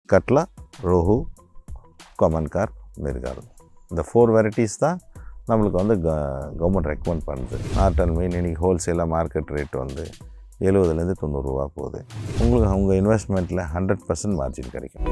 கட்லா rohu common carp மிருகால் இந்த four varieties தான் நம்மளுக்கு வந்து கவர்மெண்ட் ரெக்கமெண்ட் பண்ணுது நாட்டன் மீன் இன்னைக்கு ஹோல்சேலாக மார்க்கெட் ரேட் வந்து எழுபதுலேருந்து தொண்ணூறுரூவா போகுது உங்களுக்கு உங்கள் இன்வெஸ்ட்மெண்ட்டில் ஹண்ட்ரட் பர்சன்ட் மார்ஜின் கிடைக்கும்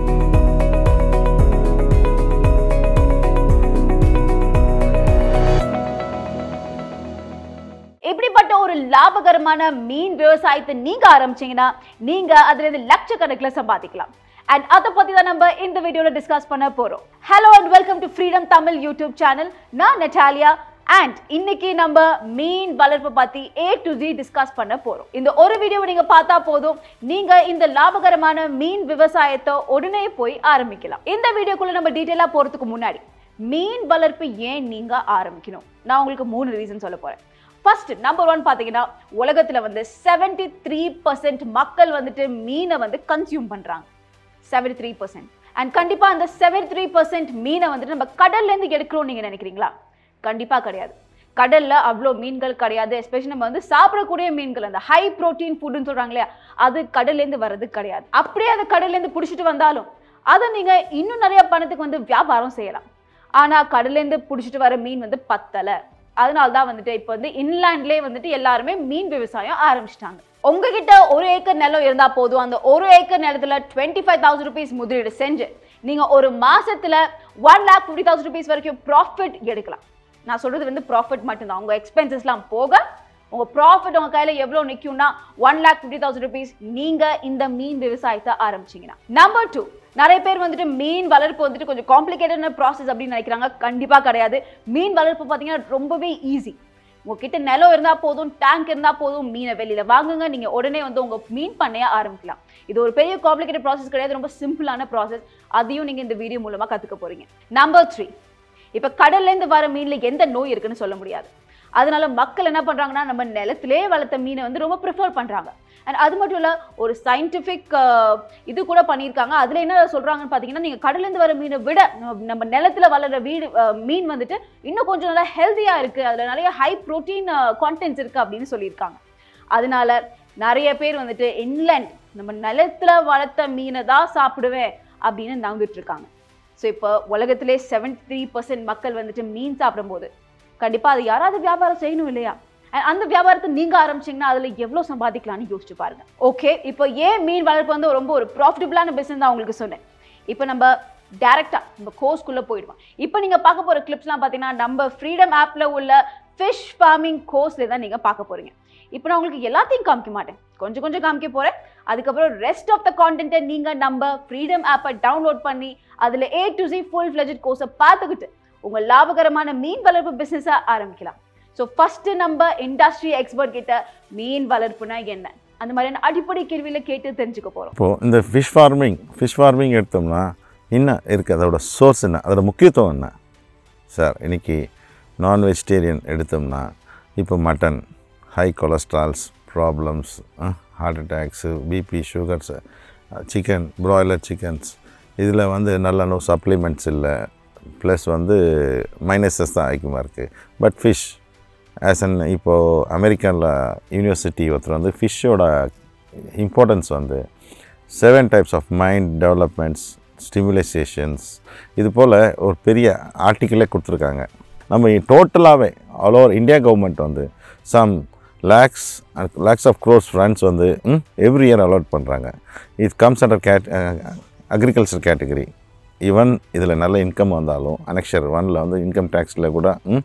இப்படிப்பட்ட ஒரு லாபகரமான மீன் விவசாயத்தை நீங்க ஆரம்பிச்சீங்கன்னா நீங்க அதுல இருந்து லட்சக்கணக்கில் சம்பாதிக்கலாம் அண்ட் அதை பத்தி தான் நம்ம இந்த வீடியோல டிஸ்கஸ் பண்ண போறோம் hello and welcome to freedom Tamil YouTube channel நான் நெட்டாலியா அண்ட் இன்னைக்கு நம்ம மீன் வளர்ப்பு பத்தி ஏ டு ஜி டிஸ்கஸ் பண்ண போறோம் இந்த ஒரு வீடியோவை நீங்க பார்த்தா போதும் நீங்க இந்த லாபகரமான மீன் விவசாயத்தை உடனே போய் ஆரம்பிக்கலாம் இந்த வீடியோக்குள்ள நம்ம டீட்டெயிலா போறதுக்கு முன்னாடி மீன் வளர்ப்பு ஏன் நீங்க ஆரம்பிக்கணும் நான் உங்களுக்கு மூணு ரீசன் சொல்ல போறேன் ஃபர்ஸ்ட் நம்பர் ஒன் பார்த்தீங்கன்னா உலகத்தில் வந்து செவன்டி த்ரீ பர்சன்ட் மக்கள் வந்துட்டு மீனை வந்து கன்சியூம் பண்ணுறாங்க செவன்டி த்ரீ பர்சன்ட் அண்ட் கண்டிப்பாக அந்த செவன்டி த்ரீ பர்சன்ட் மீனை வந்துட்டு நம்ம கடல்லேருந்து எடுக்கிறோம் நீங்கள் நினைக்கிறீங்களா கண்டிப்பாக கிடையாது கடல்ல அவ்வளோ மீன்கள் கிடையாது எஸ்பெஷலி நம்ம வந்து சாப்பிடக்கூடிய மீன்கள் அந்த ஹை ப்ரோட்டீன் ஃபுட்டுன்னு சொல்றாங்க இல்லையா அது கடல்லேருந்து வர்றது கிடையாது அப்படியே அதை கடல்லேருந்து பிடிச்சிட்டு வந்தாலும் அதை நீங்க இன்னும் நிறைய பணத்துக்கு வந்து வியாபாரம் செய்யலாம் ஆனா கடல்லேருந்து பிடிச்சிட்டு வர மீன் வந்து பத்தலை அதனால தான் வந்துட்டு இப்போ வந்து இன்லேண்ட்லேயே வந்துட்டு எல்லாருமே மீன் விவசாயம் ஆரம்பிச்சிட்டாங்க உங்ககிட்ட ஒரு ஏக்கர் நிலம் இருந்தா போதும் அந்த ஒரு ஏக்கர் நிலத்துல டுவெண்ட்டி ஃபைவ் தௌசண்ட் ருபீஸ் முதலீடு செஞ்சு நீங்க ஒரு மாசத்துல one lakh fifty thousand rupees வரைக்கும் ப்ராஃபிட் எடுக்கலாம் நான் சொல்றது வந்து ப்ராஃபிட் மட்டும்தான் உங்க எக்ஸ்பென்சஸ்லாம் போக உங்க ப்ராஃபிட் உங்க கையில எவ்வளவு நிக்கும்னா one lakh fifty thousand rupees நீங்க இந்த மீன் விவசாயத்தை ஆரம்பிச்சீங்கன்னா நம்பர் டூ நிறைய பேர் வந்துட்டு மீன் வளர்ப்பு வந்துட்டு கொஞ்சம் காம்ப்ளிகேட்டடான ப்ராசஸ் அப்படின்னு நினைக்கிறாங்க கண்டிப்பா கிடையாது மீன் வளர்ப்பு பார்த்தீங்கன்னா ரொம்பவே ஈஸி உங்ககிட்ட நிலம் இருந்தா போதும் டேங்க் இருந்தா போதும் மீனை வெளியில வாங்குங்க நீங்க உடனே வந்து உங்க மீன் பண்ணைய ஆரம்பிக்கலாம் இது ஒரு பெரிய காம்ப்ளிகேட்டட் ப்ராசஸ் கிடையாது ரொம்ப சிம்பிளான ப்ராசஸ் அதையும் நீங்க இந்த வீடியோ மூலமா கத்துக்க போறீங்க நம்பர் த்ரீ இப்ப கடல்ல இருந்து வர மீன்ல எந்த நோய் இருக்குன்னு சொல்ல முடியாது அதனால மக்கள் என்ன பண்றாங்கன்னா நம்ம நிலத்திலே வளர்த்த மீனை வந்து ரொம்ப ப்ரிஃபர் பண்றாங்க அண்ட் அது மட்டும் இல்ல ஒரு சயின்டிஃபிக் இது கூட பண்ணியிருக்காங்க அதுல என்ன சொல்றாங்கன்னு பாத்தீங்கன்னா நீங்க கடல்ல இருந்து வர மீனை விட நம்ம- நம்ம நிலத்துல வளர்ற வீடு அஹ், மீன் வந்துட்டு இன்னும் கொஞ்சம் நல்லா ஹெல்த்தியா இருக்கு அதுல நிறைய ஹை ப்ரோட்டீன் கான்டென்ட்ஸ் இருக்கு அப்படின்னு சொல்லியிருக்காங்க அதனால நிறைய பேர் வந்துட்டு இன்லேண்ட் நம்ம நிலத்துல வளர்த்த மீனை தான் சாப்பிடுவேன் அப்படின்னு நம்பிட்டு இருக்காங்க ஸோ இப்போ உலகத்திலே 73% த்ரீ பர்சன்ட் மக்கள் வந்துட்டு மீன் சாப்பிடும்போது கண்டிப்பா அது யாராவது வியாபாரம் செய்யணும் இல்லையா And அந்த வியாபாரத்தை நீங்க ஆரம்பிச்சீங்கன்னா அதுல எவ்வளவு சம்பாதிக்கலாம்னு யோசிச்சு பாருங்க ஓகே இப்போ ஏன் மீன் வளர்ப்பு வந்து ரொம்ப ஒரு ப்ராஃபிட்டபிளான பிசினஸ் தான் உங்களுக்கு சொன்னேன் இப்போ நம்ம டேரக்டா நம்ம கோர்ஸ்க்குள்ள போயிடுவோம் இப்போ நீங்க பார்க்க போற கிளிப்ஸ்லாம் பார்த்தீங்கன்னா நம்ம ஃப்ரீடம் ஆப்ல உள்ள ஃபிஷ் ஃபார்மிங் கோர்ஸ்ல தான் நீங்க பார்க்க போறீங்க இப்போ நான் உங்களுக்கு எல்லாத்தையும் காமிக்க மாட்டேன் கொஞ்சம் கொஞ்சம் காமிக்க போறேன் அதுக்கப்புறம் ரெஸ்ட் ஆஃப் த கான்டென்ட்டை நீங்க நம்ம ஃப்ரீடம் ஆப்பை டவுன்லோட் பண்ணி அதுல A to Z full fledged கோர்ஸை பார்த்துக்கிட்டு உங்க லாபகரமான மீன் வளர்ப்பு பிசினஸை ஆரம்பிக்கலாம் ஸோ ஃபர்ஸ்ட் நம்ம இண்டஸ்ட்ரி எக்ஸ்பர்ட் கிட்ட மீன் வளர்ப்புனா என்ன அந்த மாதிரியான அடிப்படை கேள்வியில கேட்டு தெரிஞ்சுக்க போறோம் இப்போது இந்த ஃபிஷ் ஃபார்மிங் ஃபிஷ் ஃபார்மிங் எடுத்தோம்னா என்ன இருக்குது அதோட சோர்ஸ் என்ன அதோட முக்கியத்துவம் என்ன சார் இன்னைக்கு நான் வெஜிடேரியன் எடுத்தோம்னா இப்போ mutton high cholesterols problems heart attacks BP sugars chicken broiler chickens இதில் வந்து நல்ல நோ சப்ளிமெண்ட்ஸ் இல்லை ப்ளஸ் வந்து மைனஸஸ் தான் அதிகமாக இருக்குது பட் ஃபிஷ் ஆஸ் அன் இப்போது அமெரிக்கனில் யூனிவர்சிட்டி ஒருத்தர் வந்து ஃபிஷ்ஷோட இம்பார்ட்டன்ஸ் வந்து seven types of mind developments stimulations இது போல் ஒரு பெரிய ஆர்டிக்கிளே கொடுத்துருக்காங்க நம்ம டோட்டலாகவே ஆல் ஓவர் இந்தியா கவர்மெண்ட் வந்து some lakhs lakhs of crores funds வந்து எவ்ரி இயர் அலாட் பண்ணுறாங்க இது கம்ஸ் அண்டர் கேட் அக்ரிகல்ச்சர் கேட்டகரி ஈவன் இதில் நல்ல இன்கம் வந்தாலும் அனெக்ஷர் ஒனில் வந்து இன்கம் டேக்ஸில் கூட ம்,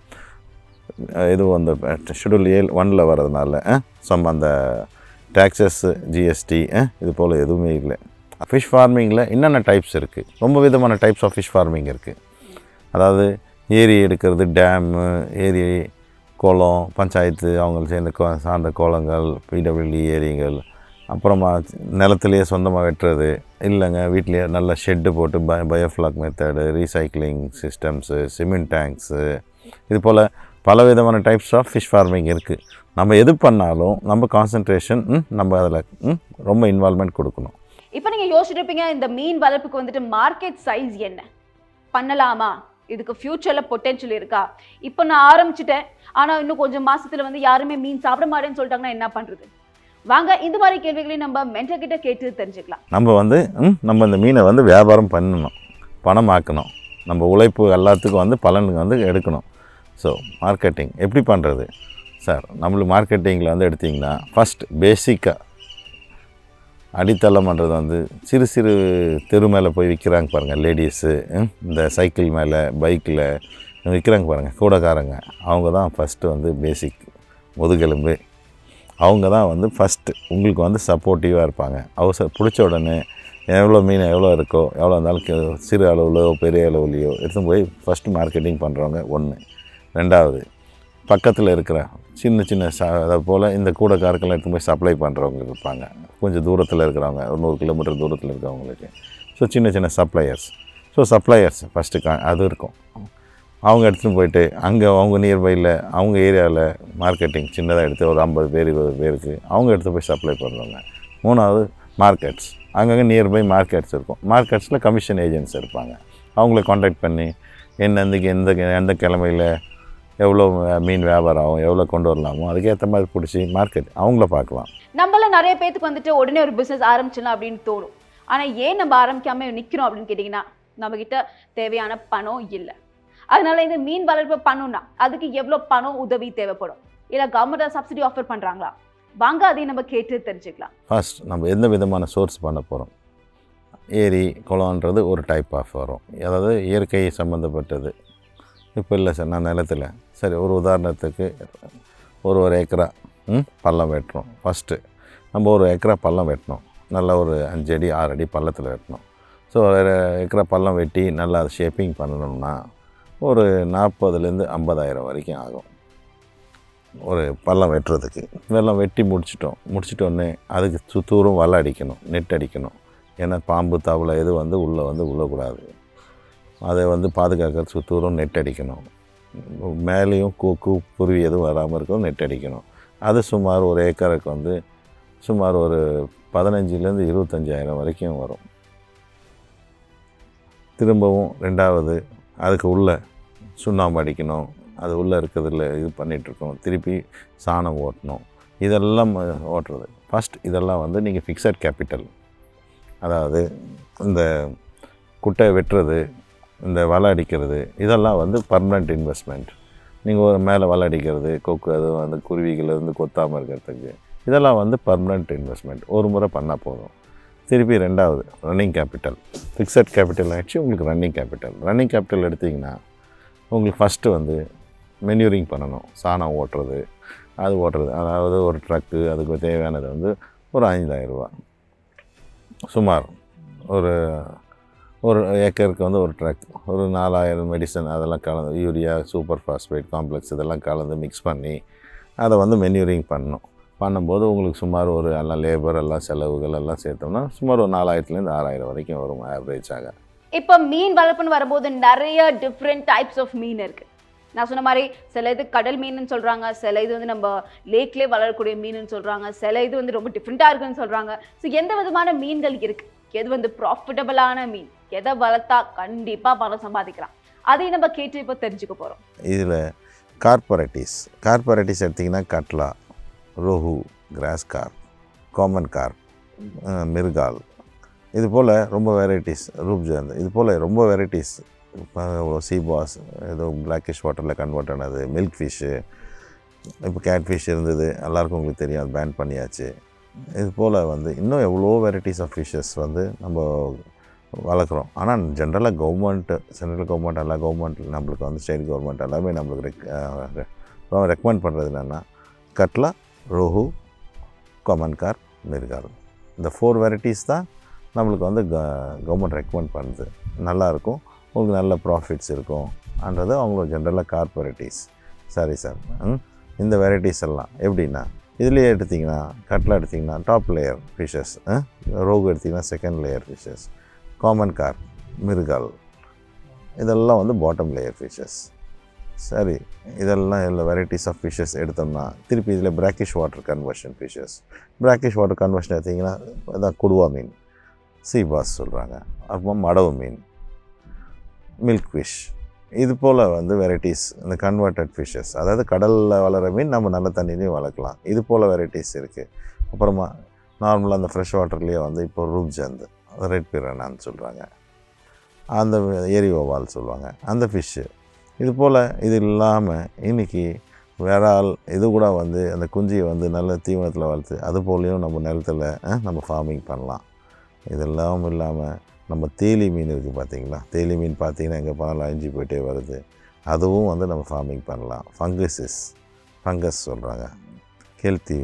இது அந்த ஷெடியூல் ஏழு ஒனில் வர்றதுனால சம் அந்த டேக்ஸஸ் ஜிஎஸ்டி இது போல் எதுவுமே இல்லை ஃபிஷ் ஃபார்மிங்கில் என்னென்ன டைப்ஸ் இருக்குது ரொம்ப விதமான டைப்ஸ் ஆஃப் ஃபிஷ் ஃபார்மிங் இருக்குது அதாவது ஏரி எடுக்கிறது டேமு ஏரி குளம் பஞ்சாயத்து அவங்க சேர்ந்த கோ- சார்ந்த குளங்கள் பிடபிள்யூ ஏரிகள் அப்புறமா நிலத்துலேயே சொந்தமாக வெட்டுறது இல்லைங்க வீட்லேயே நல்ல ஷெட்டு போட்டு ப biofloc method recycling systems cement tanks இது போல் பல விதமான டைப்ஸ் ஆஃப் ஃபிஷ் ஃபார்மிங் இருக்குது நம்ம எது பண்ணாலும் நம்ம கான்சன்ட்ரேஷன் நம்ம அதில் ரொம்ப இன்வால்மெண்ட் கொடுக்கணும் இப்போ நீங்க யோசிச்சுட்டு இருப்பீங்க இந்த மீன் வளர்ப்புக்கு வந்துட்டு மார்க்கெட் சைஸ் என்ன பண்ணலாமா இதுக்கு ஃபியூச்சர்ல பொட்டென்ஷியல் இருக்கா இப்போ நான் ஆரம்பிச்சிட்டேன் ஆனா இன்னும் கொஞ்சம் மாசத்துல வந்து யாருமே மீன் சாப்பிட மாட்டேன்னு சொல்லிட்டாங்கன்னா என்ன பண்றது வாங்க இந்த மாதிரி கேள்விகளையும் நம்ம மென்டர் கிட்ட கேட்டு தெரிஞ்சுக்கலாம் நம்ம வந்து ம், நம்ம இந்த மீனை வந்து வியாபாரம் பண்ணணும் பணமாக்கணும் நம்ம உழைப்பு எல்லாத்துக்கும் வந்து பலனுக்கு வந்து எடுக்கணும் ஸோ மார்க்கெட்டிங் எப்படி பண்ணுறது சார் நம்மளுக்கு மார்க்கெட்டிங்கில் வந்து எடுத்திங்கன்னா ஃபஸ்ட் பேசிக்காக அடித்தளம்ன்றது வந்து சிறு சிறு தெரு மேலே போய் விற்கிறாங்க பாருங்கள் லேடிஸு இந்த சைக்கிள் மேலே பைக்கில் விற்கிறாங்க பாருங்கள் கூடக்காரங்க அவங்க தான் ஃபஸ்ட்டு வந்து பேசிக் முதுகெலும்பு அவங்க தான் வந்து ஃபஸ்ட்டு உங்களுக்கு வந்து சப்போர்ட்டிவாக இருப்பாங்க அவசர பிடிச்ச உடனே எவ்வளோ மீன் எவ்வளோ இருக்கோ எவ்வளோ இருந்தாலும் கி- சிறு அளவுலையோ பெரிய அளவுலையோ எடுத்து போய் ஃபஸ்ட்டு மார்க்கெட்டிங் பண்ணுறவங்க ஒன்று ரெண்டாவது பக்கத்தில் இருக்கிற சின்ன சின்ன ச அதை போல் இந்த கூடக்காரக்கெல்லாம் எடுத்து போய் சப்ளை பண்ணுறவங்க இருப்பாங்க கொஞ்சம் தூரத்தில் இருக்கிறவங்க ஒரு நூறு கிலோமீட்டர் தூரத்தில் இருக்கிறவங்களுக்கு ஸோ சின்ன சின்ன சப்ளையர்ஸ் ஸோ சப்ளையர்ஸ் ஃபஸ்ட்டு கா அது இருக்கும் அவங்க எடுத்துகிட்டு போயிட்டு அங்கே அவங்க நியர்பையில் அவங்க ஏரியாவில் மார்க்கெட்டிங் சின்னதாக எடுத்து ஒரு ஐம்பது பேர் இருபது பேருக்கு அவங்க எடுத்து போய் சப்ளை பண்ணுறவங்க மூணாவது மார்க்கெட்ஸ் அங்கங்கே நியர்பை மார்க்கெட்ஸ் இருக்கும் மார்க்கெட்ஸில் கமிஷன் ஏஜென்ட்ஸ் இருப்பாங்க அவங்கள காண்டாக்ட் பண்ணி என்னன்னைக்கு எந்த எந்த கிழமையில் எவ்வளோ மீன் வியாபாரம் ஆகும் எவ்வளோ கொண்டு வரலாமோ அதுக்கேற்ற மாதிரி பிடிச்சி மார்க்கெட் அவங்கள பார்க்கலாம் நம்மள நிறைய பேத்துக்கு வந்துட்டு உடனே ஒரு பிசினஸ் ஆரம்பிச்சிடலாம் அப்படின்னு தோணும் ஆனா ஏன் நம்ம ஆரம்பிக்காம நிக்கிறோம் அப்படின்னு கேட்டிங்கன்னா நம்ம கிட்ட தேவையான பணம் இல்லை அதனால இந்த மீன் வளர்ப்பு பண்ணணும்னா அதுக்கு எவ்வளவு பணம் உதவி தேவைப்படும் இல்ல கவர்மெண்ட் சப்சிடி ஆஃபர் பண்றாங்களா வாங்க அதையும் நம்ம கேட்டு தெரிஞ்சுக்கலாம் ஃபர்ஸ்ட் நம்ம எந்த விதமான சோர்ஸ் பண்ண போகிறோம் ஏரி குளம்ன்றது ஒரு டைப் ஆஃப் வரும் அதாவது இயற்கை சம்மந்தப்பட்டது இப்போ இல்லை சார் நான் நிலத்தில் சரி ஒரு உதாரணத்துக்கு ஒரு ஒரு ஏக்கரா ம், பள்ளம் வெட்டுறோம் ஃபஸ்ட்டு நம்ம ஒரு ஏக்கரா பள்ளம் வெட்டணும் நல்லா ஒரு அஞ்சு அடி ஆறு அடி பள்ளத்தில் வெட்டணும் ஸோ ஒரு ஏக்கரா பள்ளம் வெட்டி நல்லா ஷேப்பிங் பண்ணணும்னா ஒரு நாற்பதுலேருந்து ஐம்பதாயிரம் வரைக்கும் ஆகும் ஒரு பள்ளம் வெட்டுறதுக்கு வெள்ளம் வெட்டி முடிச்சிட்டோம் முடிச்சிட்டோன்னே அதுக்கு சுத்தூரம் வலை அடிக்கணும் நெட் அடிக்கணும் ஏன்னா பாம்பு தவளை எது வந்து உள்ளே வந்து உள்ளக்கூடாது அதை வந்து பாதுகாக்கிற சுத்தூரம் நெட் அடிக்கணும் மேலேயும் கூக்கு குருவி எதுவும் வராமல் இருக்கும் நெட் அடிக்கணும் அது சுமார் ஒரு ஏக்கருக்கு வந்து சுமார் ஒரு பதினஞ்சுலேருந்து இருபத்தஞ்சாயிரம் வரைக்கும் வரும் திரும்பவும் ரெண்டாவது அதுக்கு உள்ளே சுண்ணாம்பு அடிக்கணும் அது உள்ளே இருக்கிறதுல இது பண்ணிகிட்ருக்கணும் திருப்பி சாணம் ஓட்டணும் இதெல்லாம் அஹ், ஓட்டுறது ஃபஸ்ட் இதெல்லாம் வந்து நீங்கள் ஃபிக்ஸட் கேபிட்டல் அதாவது இந்த குட்டை வெட்டுறது இந்த வலை அடிக்கிறது இதெல்லாம் வந்து பர்மனெண்ட் இன்வெஸ்ட்மெண்ட் நீங்கள் ஒரு மேலே வலை அடிக்கிறது கொக்கு அது வந்து குருவிகள் இருந்து கொத்தாமல் இருக்கிறதுக்கு இதெல்லாம் வந்து பர்மனெண்ட் இன்வெஸ்ட்மெண்ட் ஒரு முறை பண்ணால் போதும் திருப்பி ரெண்டாவது ரன்னிங் கேபிட்டல் ஃபிக்ஸட் கேபிட்டல் ஆகிடுச்சு உங்களுக்கு ரன்னிங் கேபிட்டல் ரன்னிங் கேபிட்டல் எடுத்திங்கன்னா உங்களுக்கு ஃபஸ்ட்டு வந்து மென்யூரிங் பண்ணணும் சாணம் ஓட்டுறது அது ஓட்டுறது அதாவது ஒரு ட்ரக்கு அதுக்கு தேவையானது வந்து ஒரு ஐந்தாயிரரூபா சுமார் ஒரு ஒரு ஏக்கருக்கு வந்து ஒரு ட்ரக் ஒரு நாலாயிரம் மெடிசன் அதெல்லாம் கலந்து யூரியா சூப்பர் ஃபாஸ்பேட் காம்ப்ளெக்ஸ் இதெல்லாம் கலந்து மிக்ஸ் பண்ணி அதை வந்து மென்யூரிங் பண்ணணும் பண்ணும்போது உங்களுக்கு சுமார் ஒரு எல்லாம் லேபர் எல்லாம் செலவுகள் எல்லாம் சேர்த்தோம்னா சுமார் ஒரு நாலாயிரத்துலேருந்து ஆறாயிரம் வரைக்கும் வரும் ஆவரேஜாக இப்போ மீன் வளர்ப்புன்னு வரும்போது நிறைய டிஃப்ரெண்ட் டைப்ஸ் ஆஃப் மீன் இருக்கு நான் சொன்ன மாதிரி சில இது கடல் மீனுன்னு சொல்றாங்க சில இது வந்து நம்ம லேக்லேயே வளரக்கூடிய மீனுன்னு சொல்றாங்க சில இது வந்து ரொம்ப டிஃப்ரெண்ட்டாக இருக்குன்னு சொல்றாங்க ஸோ எந்த விதமான மீன்கள் இருக்கு எது வந்து ப்ராஃபிட்டபிளான மீன் எதை வளர்த்தா கண்டிப்பா பணம் சம்பாதிக்கலாம் அதையும் நம்ம கேட்டு இப்போ தெரிஞ்சுக்க போறோம் இதில் கார்பரேட்டிஸ் கார்பரேட்டிஸ் எடுத்திங்கன்னா catla rohu grass carp common carp mrigal இது போல் ரொம்ப வெரைட்டிஸ் ரூப்ஜாந்த் இது போல் ரொம்ப வெரைட்டிஸ் சீபாஸ் ஏதோ பிளாக்கிஷ் வாட்டரில் கன்வெர்ட் ஆனது மில்க் ஃபிஷ்ஷு இப்போ கேட் ஃபிஷ் இருந்தது எல்லாருக்கும் உங்களுக்கு தெரியும் அது பேன் பண்ணியாச்சு இது போல் வந்து இன்னும் எவ்வளோ வெரைட்டிஸ் ஆஃப் ஃபிஷ்ஷஸ் வந்து நம்ம வளர்க்குறோம் ஆனால் ஜென்ரலாக கவர்மெண்ட்டு சென்ட்ரல் கவர்மெண்ட் எல்லா கவர்மெண்ட் நம்மளுக்கு வந்து ஸ்டேட் கவர்மெண்ட் எல்லாமே நம்மளுக்கு ரெக் ரெக்கமெண்ட் பண்ணுறது என்னென்னா கட்லா ரோஹு காமன் கார் மிர்கால் இந்த ஃபோர் வெரைட்டிஸ் தான் நம்மளுக்கு வந்து க கவர்மெண்ட் ரெக்கமெண்ட் பண்ணுது நல்லாயிருக்கும் உங்களுக்கு நல்ல ப்ராஃபிட்ஸ் இருக்கும் அன்றது அவங்களோட ஜென்ரலாக கார்பரேட்டிஸ் சரி சார் ம் இந்த வெரைட்டிஸ் எல்லாம் எப்படின்னா இதுலேயே எடுத்திங்கன்னா கட்லா எடுத்திங்கன்னா டாப் லேயர் ஃபிஷஸ் ரோகு எடுத்திங்கன்னா second layer fishes common carp mrigal இதெல்லாம் வந்து பாட்டம் லேயர் ஃபிஷஸ் சரி இதெல்லாம் இதில் வெரைட்டிஸ் ஆஃப் ஃபிஷஸ் எடுத்தோம்னா திருப்பி இதில் brackish water conversion fishes brackish water conversion எடுத்திங்கன்னா அதான் குடுவா மீன் சீபாஸ் சொல்கிறாங்க அப்புறம் மடவு மீன் மில்க் ஃபிஷ் இது போல் வந்து வெரைட்டிஸ் இந்த கன்வெர்ட்டட் ஃபிஷ்ஷஸ் அதாவது கடலில் வளர மீன் நம்ம நல்ல தண்ணிலையும் வளர்க்கலாம் இது போல் வெரைட்டிஸ் இருக்குது அப்புறமா நார்மலாக அந்த ஃப்ரெஷ் வாட்டர்லேயே வந்து இப்போ ரூப்ஜந்து ரெட் பிரானான்னு சொல்கிறாங்க அந்த ஏரி ஓவால் சொல்லுவாங்க அந்த ஃபிஷ்ஷு இது போல் இது இல்லாமல் இன்றைக்கி விரால் இது கூட வந்து அந்த குஞ்சியை வந்து நல்ல தீவனத்தில் வளர்த்து அது போலேயும் நம்ம நிலத்தில் அஹ், நம்ம ஃபார்மிங் பண்ணலாம் இதெல்லாம் இல்லாமல் நம்ம தேலி மீன் இருக்குது பார்த்தீங்களா தேலி மீன் பார்த்தீங்கன்னா எங்கே போனாலும் அழிஞ்சு போயிட்டே வருது அதுவும் வந்து நம்ம ஃபார்மிங் பண்ணலாம் ஃபங்கஸஸ் ஃபங்கஸ் சொல்கிறாங்க கெல்த்தி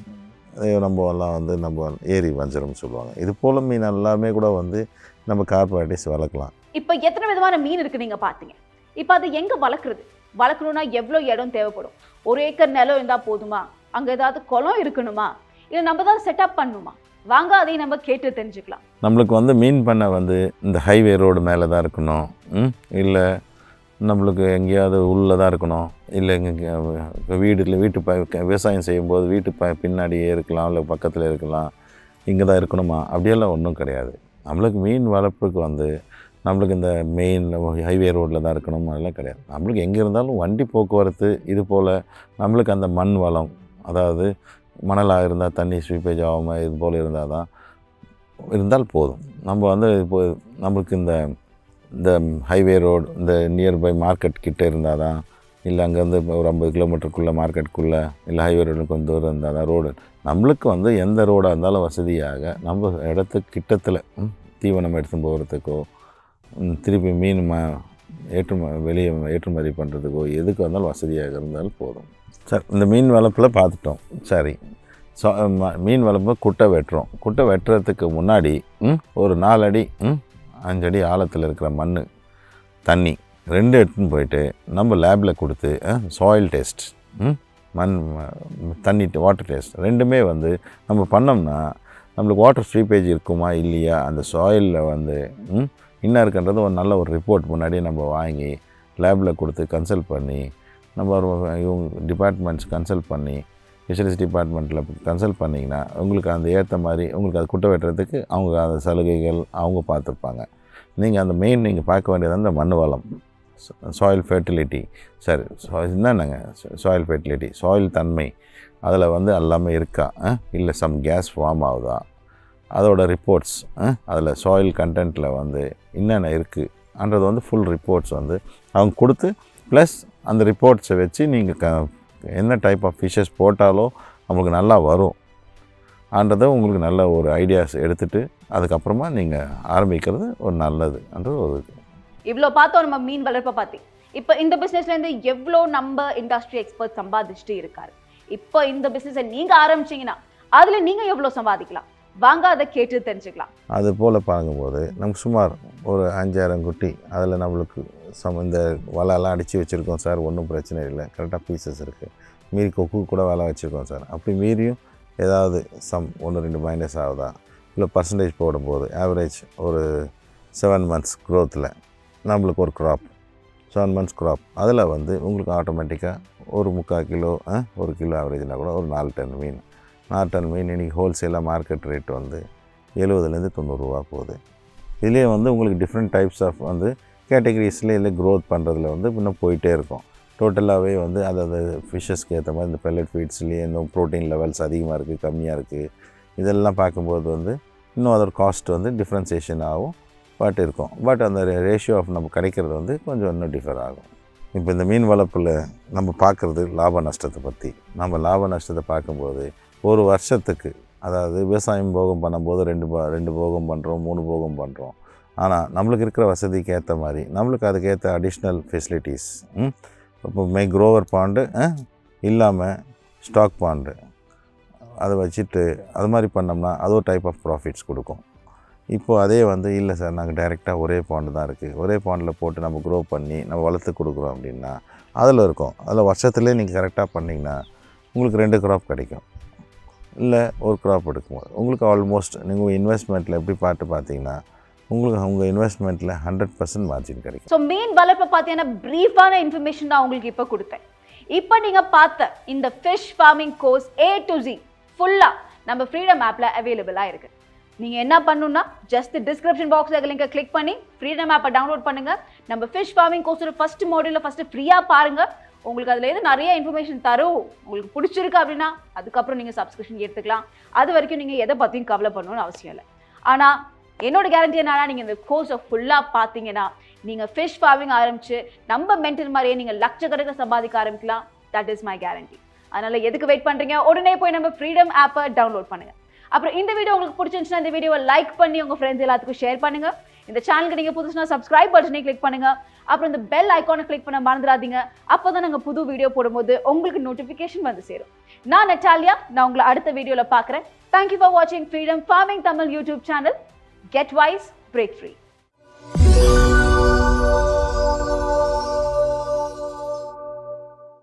அது நம்ம எல்லாம் வந்து நம்ம ஏரி வஞ்சரம்னு சொல்லுவாங்க இது போல் மீன் எல்லாமே கூட வந்து நம்ம கார்பரேட்டிஸ் வளர்க்கலாம் இப்போ எத்தனை விதமான மீன் இருக்கு நீங்க பாத்தீங்க இப்போ அது எங்க வளர்க்குறது வளர்க்கணும்னா எவ்வளோ இடம் தேவைப்படும் ஒரு ஏக்கர் நிலம் இருந்தா போதுமா அங்க ஏதாவது குளம் இருக்கணுமா இல்லை நம்ம தான் செட்டப் பண்ணணுமா வாங்க அதையும் நம்ம கேட்டு தெரிஞ்சுக்கலாம் நம்மளுக்கு வந்து மீன் பண்ணை வந்து இந்த ஹைவே ரோடு மேலே தான் இருக்கணும் ம் இல்லை நம்மளுக்கு எங்கேயாவது உள்ளே தான் இருக்கணும் இல்லை எங்கே வீட்டில் வீட்டு ப விவசாயம் செய்யும்போது வீட்டு ப பின்னாடியே இருக்கலாம் இல்லை பக்கத்தில் இருக்கலாம் இங்கே தான் இருக்கணுமா அப்படியெல்லாம் ஒன்றும் கிடையாது நம்மளுக்கு மீன் வளர்ப்புக்கு வந்து நம்மளுக்கு இந்த மெயின் ஹைவே ரோட்டில் தான் இருக்கணும் அதெல்லாம் கிடையாது நம்மளுக்கு எங்கே இருந்தாலும் வண்டி போக்குவரத்து இது போல் நம்மளுக்கு அந்த மண் வளம் அதாவது மணலாக இருந்தால் தண்ணி ஸ்வீப்பேஜ் ஆகாமல் இது போல் இருந்தால் தான் இருந்தால் போதும் நம்ம வந்து இப்போ நம்மளுக்கு இந்த இந்த ஹைவே ரோடு இந்த நியர்பை மார்க்கெட் கிட்ட இருந்தால் தான் இல்லை அங்கேருந்து ஒரு ஐம்பது கிலோமீட்டருக்குள்ளே மார்க்கெட்டுக்குள்ளே இல்லை ஹைவே ரோடு கொஞ்சம் தூரம் இருந்தால் தான் ரோடு நம்மளுக்கு வந்து எந்த ரோடாக இருந்தாலும் வசதியாக நம்ம இடத்துக்கு கிட்டத்தில் ம், தீவனம் எடுத்து போகிறதுக்கோ ம், திருப்பி மீன் ம ஏற்றும வெளியே ஏற்றுமதி பண்ணுறதுக்கோ எதுக்கு வந்தாலும் வசதியாக இருந்தாலும் போதும் சார் இந்த மீன் வளர்ப்பில் பார்த்துட்டோம் சரி ஸோ ம- மீன் வளர்ப்பு குட்டை வெட்டுறோம் குட்டை வெட்டுறதுக்கு முன்னாடி ம், ஒரு நாலடி ம், அஞ்சடி ஆழத்தில் இருக்கிற மண் தண்ணி ரெண்டு எடுத்துன்னு போயிட்டு நம்ம லேபில் கொடுத்து சாயில் டெஸ்ட் மண் ம- தண்ணி வாட்டர் டெஸ்ட் ரெண்டுமே வந்து நம்ம பண்ணோம்னா நம்மளுக்கு வாட்டர் ஸ்வீப்பேஜ் இருக்குமா இல்லையா அந்த சாயிலில் வந்து ம், என்ன இருக்குன்றது ஒரு நல்ல ஒரு ரிப்போர்ட் முன்னாடி நம்ம வாங்கி லேபில் கொடுத்து கன்சல்ட் பண்ணி நம்ம ஒரு இவங்க டிபார்ட்மெண்ட்ஸ் கன்சல்ட் பண்ணி ஃபிஷரிஸ் டிபார்ட்மெண்ட்டில் கன்சல்ட் பண்ணிங்கன்னா உங்களுக்கு அந்த ஏற்ற மாதிரி உங்களுக்கு அது குட்டை வெட்டுறதுக்கு அவங்க அந்த சலுகைகள் அவங்க பார்த்துருப்பாங்க நீங்கள் அந்த மெயின் நீங்கள் பார்க்க வேண்டியது அந்த மண் வளம் சாயில் ஃபெர்டிலிட்டி சரி என்னென்னங்க சாயில் ஃபெர்டிலிட்டி சாயில் தன்மை அதில் வந்து எல்லாமே இருக்கா இல்லை சம் கேஸ் ஃபார்ம் ஆகுதா அதோட ரிப்போர்ட்ஸ் அதில் சாயில் கண்டென்ட்டில் வந்து என்னென்ன இருக்குன்றது வந்து ஃபுல் ரிப்போர்ட்ஸ் வந்து அவங்க கொடுத்து ப்ளஸ் அந்த ரிப்போர்ட்ஸை வச்சு நீங்கள் க என்ன டைப் ஆஃப் ஃபிஷ்ஷஸ் போட்டாலோ நம்மளுக்கு நல்லா வரும் ஆன்றதை உங்களுக்கு நல்ல ஒரு ஐடியாஸ் எடுத்துகிட்டு அதுக்கப்புறமா நீங்கள் ஆரம்பிக்கிறது ஒரு நல்லதுன்றது ஒரு இது இவ்வளோ பார்த்தோம் நம்ம மீன் வளர்ப்பை பத்தி இப்போ இந்த பிஸ்னஸ்ல இருந்து எவ்வளோ நம்ம இண்டஸ்ட்ரி எக்ஸ்பர்ட் சம்பாதிச்சுட்டு இருக்காரு இப்போ இந்த பிஸ்னஸை நீங்க ஆரம்பிச்சீங்கன்னா அதுல நீங்க எவ்வளோ சம்பாதிக்கலாம் வாங்க அதை கேட்டு தெரிஞ்சுக்கலாம் அது போல் பார்க்கும்போது நமக்கு சுமார் ஒரு அஞ்சாயிரம் குட்டி அதில் நம்மளுக்கு சம் இந்த வலையெல்லாம் அடித்து வச்சுருக்கோம் சார் ஒன்றும் பிரச்சனை இல்லை கரெக்டாக பீசஸ் இருக்குது மீறி கொக்கு கூட வலை வச்சுருக்கோம் சார் அப்படி மீறியும் ஏதாவது சம் ஒன்று ரெண்டு மைனஸ் ஆகுதா இல்லை பர்சன்டேஜ் போடும்போது ஆவரேஜ் ஒரு செவன் மந்த்ஸ் க்ரோத்தில் நம்மளுக்கு ஒரு க்ராப் செவன் மந்த்ஸ் க்ராப் அதில் வந்து உங்களுக்கு ஆட்டோமேட்டிக்காக ஒரு முக்கால் கிலோ ஆ, ஒரு கிலோ ஆவரேஜ்னா கூட ஒரு நாலு டன் மீன் நாலு டன் மீன் இன்றைக்கி ஹோல்சேலாக மார்க்கெட் ரேட் வந்து எழுபதுலேருந்து தொண்ணூறுரூவா போகுது இதுலேயே வந்து உங்களுக்கு டிஃப்ரெண்ட் டைப்ஸ் ஆஃப் வந்து கேட்டகரிஸில் இல்லை க்ரோத் பண்ணுறதுல வந்து இன்னும் போயிட்டே இருக்கும் டோட்டலாகவே வந்து அது அது ஃபிஷ்ஷஸ்க்கு ஏற்ற மாதிரி இந்த பெல்லட் ஃபீட்ஸ்லேயே இன்னும் ப்ரோட்டீன் லெவல்ஸ் அதிகமாக இருக்குது கம்மியாக இருக்குது இதெல்லாம் பார்க்கும்போது வந்து இன்னும் அதோட காஸ்ட் வந்து டிஃப்ரென்சியேஷன் ஆகும் பட் இருக்கும் பட் அந்த ரேஷியோ ஆஃப் நம்ம கிடைக்கிறது வந்து கொஞ்சம் இன்னும் டிஃபர் ஆகும் இப்போ இந்த மீன் வளர்ப்பில் நம்ம பார்க்குறது லாப நஷ்டத்தை பற்றி நம்ம லாப நஷ்டத்தை பார்க்கும்போது ஒரு வருஷத்துக்கு அதாவது விவசாயம் போகம் பண்ணும்போது ரெண்டு போ ரெண்டு போகம் பண்ணுறோம் மூணு போகம் பண்ணுறோம் ஆனால் நம்மளுக்கு இருக்கிற வசதிக்கு ஏற்ற மாதிரி நம்மளுக்கு அதுக்கேற்ற அடிஷ்னல் ஃபெசிலிட்டிஸ் இப்போ மே க்ரோவர் பாண்டு இல்லாமல் ஸ்டாக் பாண்டு அதை வச்சுட்டு அது மாதிரி பண்ணோம்னா அது ஒரு டைப் ஆஃப் ப்ராஃபிட்ஸ் கொடுக்கும் இப்போ அதே வந்து இல்லை சார் நாங்கள் டைரெக்டாக ஒரே பாண்டு தான் இருக்குது ஒரே பாண்டில் போட்டு நம்ம க்ரோ பண்ணி நம்ம வளர்த்து கொடுக்குறோம் அப்படின்னா அதில் இருக்கும் அதில் வருஷத்துலேயே நீங்கள் கரெக்டாக பண்ணிங்கன்னா உங்களுக்கு ரெண்டு க்ராப் கிடைக்கும் இல்லை ஒரு க்ராப் எடுக்கும்போது உங்களுக்கு ஆல்மோஸ்ட் நீங்கள் இன்வெஸ்ட்மெண்ட்டில் எப்படி பார்த்து பார்த்தீங்கன்னா உங்களுக்கு உங்கள் இன்வெஸ்ட்மெண்ட்டில் ஹண்ட்ரட் பர்சன்ட் மார்ஜின் கிடைக்கும் ஸோ மீன் வளர்ப்பை பார்த்தீங்கன்னா ப்ரீஃபான இன்ஃபர்மேஷன் தான் உங்களுக்கு இப்போ கொடுத்தேன் இப்போ நீங்கள் பார்த்த இந்த fish farming course A to Z ஃபுல்லாக நம்ம ஃப்ரீடம் ஆப்பில் அவைலபிளாக இருக்குது நீங்கள் என்ன பண்ணணும்னா ஜஸ்ட் டிஸ்கிரிப்ஷன் பாக்ஸில் லிங்கை கிளிக் பண்ணி ஃப்ரீடம் ஆப்பை டவுன்லோட் பண்ணுங்கள் நம்ம ஃபிஷ் ஃபார்மிங் கோர்ஸோட ஃபஸ்ட் மாடியூலில் ஃபஸ்ட்டு ஃப்ரீயாக பாருங்கள் உங்களுக்கு அதுல இருந்து நிறைய இன்ஃபர்மேஷன் தரும் உங்களுக்கு பிடிச்சிருக்கு அப்படின்னா அதுக்கப்புறம் நீங்க சப்ஸ்கிரிப்ஷன் எடுத்துக்கலாம் அது வரைக்கும் நீங்க எதை பத்தியும் கவலைப்படணும்னு அவசியம் இல்லை ஆனா என்னோட கேரண்டி என்னன்னா நீங்க இந்த கோர்ஸை ஃபுல்லா பார்த்தீங்கன்னா நீங்க ஃபிஷ் ஃபார்மிங் ஆரம்பிச்சு நம்ம மென்டல் மாதிரியே நீங்க லட்சக்கணக்கில் சம்பாதிக்க ஆரம்பிக்கலாம் தட் இஸ் மை கேரண்டி அதனால எதுக்கு வெயிட் பண்றீங்க உடனே போய் நம்ம ஃப்ரீடம் ஆப்பை டவுன்லோட் பண்ணுங்க அப்புறம் இந்த வீடியோ உங்களுக்கு பிடிச்சிருந்துச்சுன்னா இந்த வீடியோவை லைக் பண்ணி உங்க ஃப்ரெண்ட்ஸ் எல்லாத்துக்கும் ஷேர் பண்ணுங்க இந்த சேனலுக்கு நீங்க புதுசுனா சப்ஸ்கிரைப் பட்டனை கிளிக் பண்ணுங்க அப்புறம் இந்த பெல் ஐக்கானை கிளிக் பண்ண மறந்துடாதீங்க அப்பதான் நாங்க புது வீடியோ போடும்போது உங்களுக்கு நோட்டிஃபிகேஷன் வந்து சேரும் நான் நெட்டாலியா நான் உங்களை அடுத்த வீடியோல பார்க்குறேன் தேங்க்யூ ஃபார் வாட்சிங் Freedom farming Tamil YouTube channel get wise break free